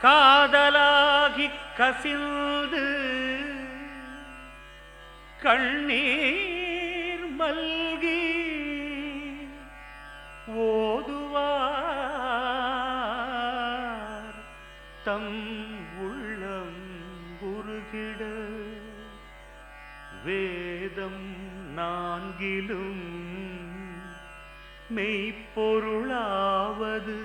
காதலாகி கசிந்து கண்ணீர் மல்கி ஓதுவார் தம் உள்ளம் உருகிட வேதம் நான்கிலும் மெய்ப்பொருளாவது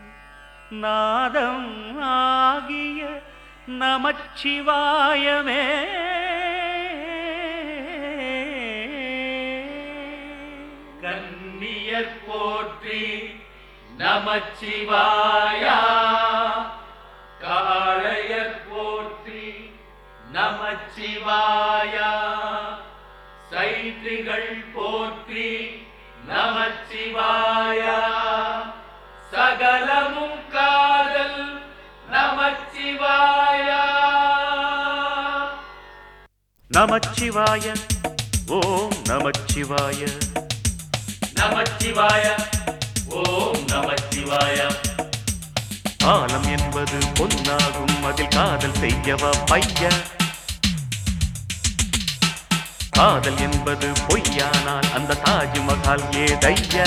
நாதம் ஆகிய நமச்சிவாயமே கண்ணியர் போற்றி நமச்சிவாயா காளையர் போற்றி நமச்சிவாயா சைத்திரிகள் போற்றி நமச்சிவாயா சகலமும் காதல் நமச்சிவாயா நமச்சிவாய ஓம் நமச்சிவாய நமச்சிவாய ஓம் நமச்சிவாய காலம் என்பது பொன்னாகும் அதில் காதல் செய்யவா பைய காதல் என்பது பொய்யானால் அந்த தாஜ்மஹால் ஏதைய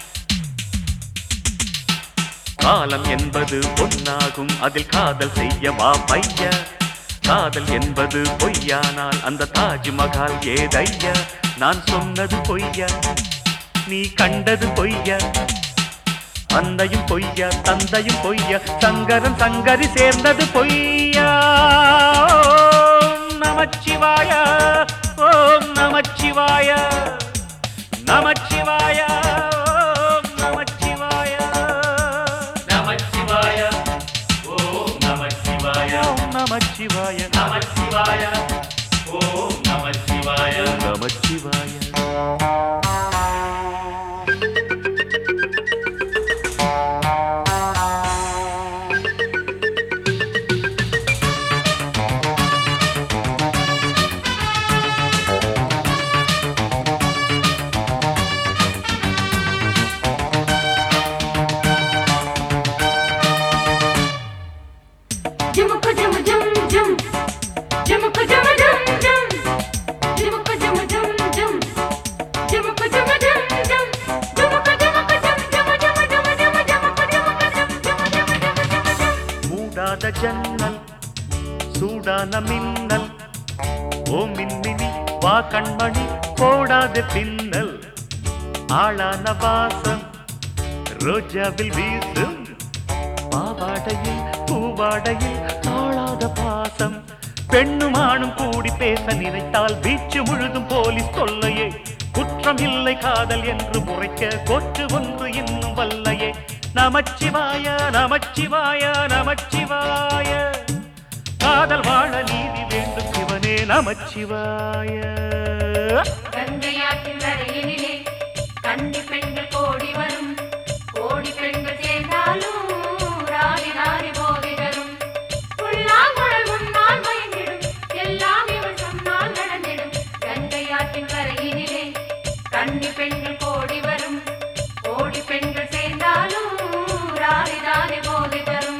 காலம் என்பது பொன்னாகும் அதில் காதல் செய்யவா பைய காதல் என்பது பொய்யானால் அந்த தாஜ்மஹால் ஏதைய நான் சொன்னது பொய்யா நீ கண்டது பொய்யா அன்னையும் பொய்யா தந்தையும் பொய்யா சங்கரன் சங்கரி சேர்ந்தது பொய்யா ஓம் நமச்சிவாய ஓம் நமச்சிவாய நமச்சிவாய ஓம் நமச்சிவாய நமச்சிவாய ஓம் நமச்சிவாய ஓம் நமச்சிவாய நமச்சிவாய ஓம் நமச்சிவாய நமச்சிவாய Jumaka jum jum jum. Jumaka jum jum jum. Jumaka jum jum jum. Jumaka jum jum jum. Jumaka jumaka jum jum jum jum jum jumaka jumaka jum jum jum jum jum jum. மூடாத ஜன்னல் சூடான மின்னல் ஓ மின்மினி வா கண்மணி போடாத பின்னல் ஆளான வாசம் ரோஜாவில் வீசும் பாவாடையில் பூவாடையில் தாழாத பாசம் பெண்ணும் ஆணும் கூடி பேச நினைத்தால் வீச்சு முழுதும் போலீஸ் தொல்லையே குற்றம் இல்லை காதல் என்று முறைக்க கொற்று ஒன்று இன்னும் வல்லையே நமச்சிவாய நமச்சிவாய நமச்சிவாய காதல் வாழ நீதி வேண்டும் சிவனே நமச்சிவாய கங்கையாற்றின் கரையினிலே கன்னி பெண்கள் கோடி வரும் கோடி பெண்கள் சேர்ந்தாலும் ராணி நாரி போதை தரும் புல்லாங்குழல் முன்னால் மயங்கிடும் எல்லாம் இவள் சொன்னால் நடந்திடும் கங்கையாற்றின் கரையினிலே கன்னி பெண்கள் கோடி வரும் கோடி பெண்கள் சேர்ந்தாலும் ராணி நாரி போதை தரும்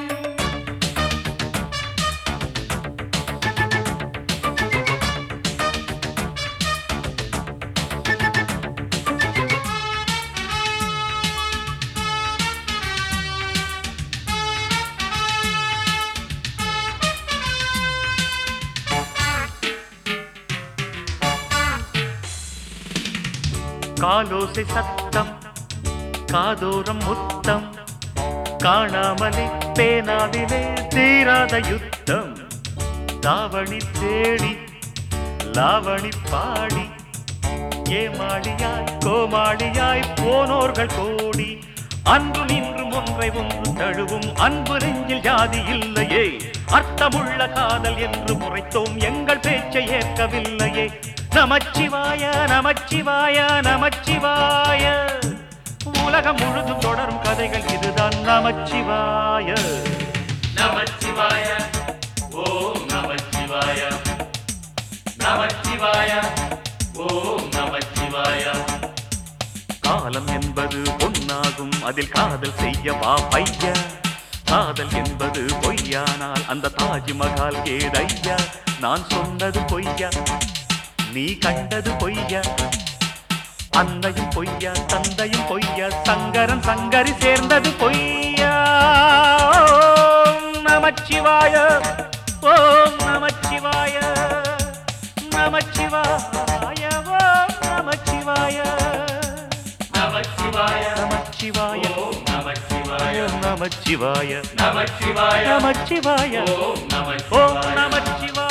காலோசை சத்தம் காதோரம் முத்தம் காணாமலே பேனாவிலே தீராத யுத்தம் தாவணி தேடி லாவணி பாடி ஏமாளியாய் கோமாளியாய் போனோர்கள் கோடி அன்பு நின்றும் ஒன்றை ஒன்று தழுவும் அன்பு நெஞ்சில் ஜாதி இல்லையே அர்த்தமுள்ள காதல் என்று முறைத்தோம் எங்கள் பேச்சை ஏற்கவில்லையே நமச்சிவாய நமச்சிவாய நமச்சிவாய உலகம் முழுதும் தொடரும் கதைகள் இதுதான் நமச்சிவாய நமச்சிவாய ஓம் நமச்சிவாய நமச்சிவாய ஓம் நமச்சிவாய காலம் என்பது பொன்னாகும் அதில் காதல் செய்ய வா பைய காதல் என்பது பொய்யானால் அந்த தாஜ்மஹால் கேதையா நான் சொன்னது பொய்யா நீ கண்டது பொய்யா அன்னையும் பொய்யா தந்தையும் பொய்யா சங்கரன் சங்கரி சேர்ந்தது பொய்யா ஓம் நமச்சிவாய ஓம் நமச்சிவாய நமச்சிவாய ஓம் நமச்சிவாய நமச்சிவாய நமச்சிவாய ஓம் நமச்சிவாய நமச்சிவாய நமச்சிவாய நமச்சிவாய ஓம் ஓம் நமச்சிவாய நமச்சிவாய